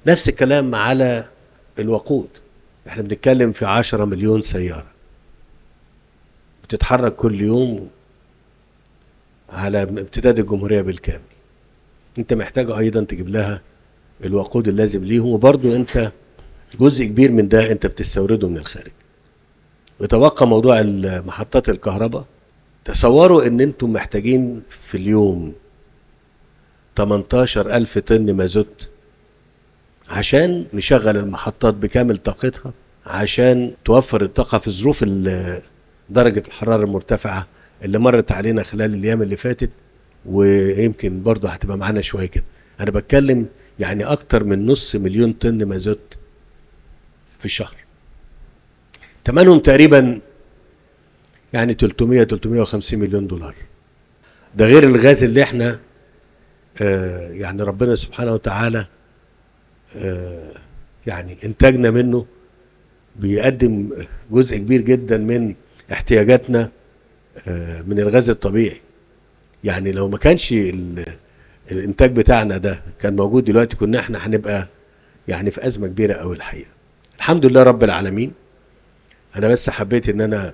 نفس الكلام على الوقود احنا بنتكلم في عشرة مليون سيارة بتتحرك كل يوم على امتداد الجمهورية بالكامل انت محتاج ايضا تجيب لها الوقود اللازم ليهم وبرضو انت جزء كبير من ده انت بتستورده من الخارج وتبقى موضوع محطات الكهرباء تصوروا ان انتم محتاجين في اليوم 18 ألف طن مازوت عشان نشغل المحطات بكامل طاقتها عشان توفر الطاقة في ظروف درجة الحرارة المرتفعة اللي مرت علينا خلال الأيام اللي فاتت ويمكن برضه هتبقى معانا شوية كده أنا بتكلم يعني أكتر من نص مليون طن مازوت في الشهر تمنهم تقريبا يعني 300 350 مليون دولار ده غير الغاز اللي احنا آه يعني ربنا سبحانه وتعالى آه يعني انتاجنا منه بيقدم جزء كبير جدا من احتياجاتنا آه من الغاز الطبيعي يعني لو ما كانش الانتاج بتاعنا ده كان موجود دلوقتي كنا احنا هنبقى يعني في ازمه كبيره قوي الحقيقه الحمد لله رب العالمين انا بس حبيت ان انا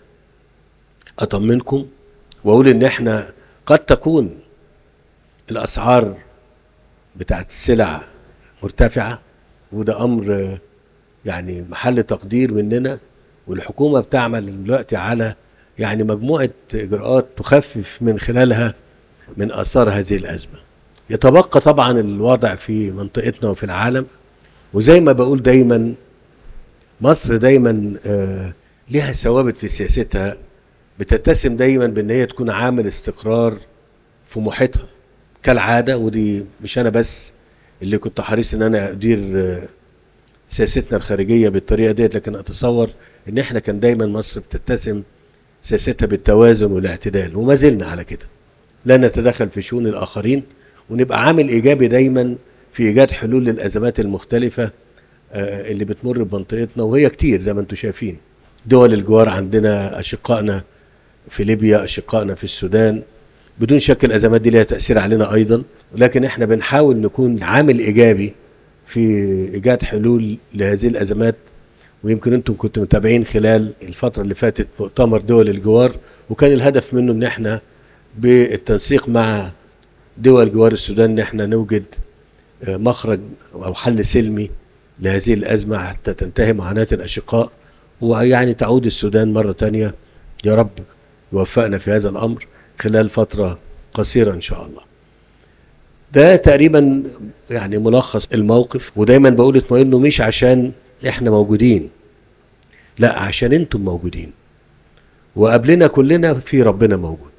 اطمنكم واقول ان احنا قد تكون الاسعار بتاعت السلع مرتفعه وده امر يعني محل تقدير مننا والحكومه بتعمل دلوقتي على يعني مجموعه اجراءات تخفف من خلالها من اثار هذه الازمه. يتبقى طبعا الوضع في منطقتنا وفي العالم وزي ما بقول دايما مصر دايما آه لها ثوابت في سياستها بتتسم دايما بان هي تكون عامل استقرار في محيطها كالعاده ودي مش انا بس اللي كنت حريص ان انا ادير سياستنا الخارجيه بالطريقه ديت لكن اتصور ان احنا كان دايما مصر بتتسم سياستها بالتوازن والاعتدال وما زلنا على كده لا نتدخل في شؤون الاخرين ونبقى عامل ايجابي دايما في ايجاد حلول للازمات المختلفه اللي بتمر بمنطقتنا وهي كتير زي ما انتم شايفين دول الجوار عندنا اشقائنا في ليبيا اشقائنا في السودان بدون شك الازمات دي لها تاثير علينا ايضا ولكن احنا بنحاول نكون عامل ايجابي في ايجاد حلول لهذه الازمات ويمكن انتم كنتم متابعين خلال الفتره اللي فاتت مؤتمر دول الجوار وكان الهدف منه ان احنا بالتنسيق مع دول جوار السودان ان احنا نوجد مخرج او حل سلمي لهذه الازمه حتى تنتهي معاناه الاشقاء ويعني تعود السودان مره تانية يا رب يوفقنا في هذا الامر خلال فتره قصيره ان شاء الله. ده تقريبا يعني ملخص الموقف ودايما بقول اطمئنوا مش عشان احنا موجودين لا عشان انتم موجودين وقبلنا كلنا في ربنا موجود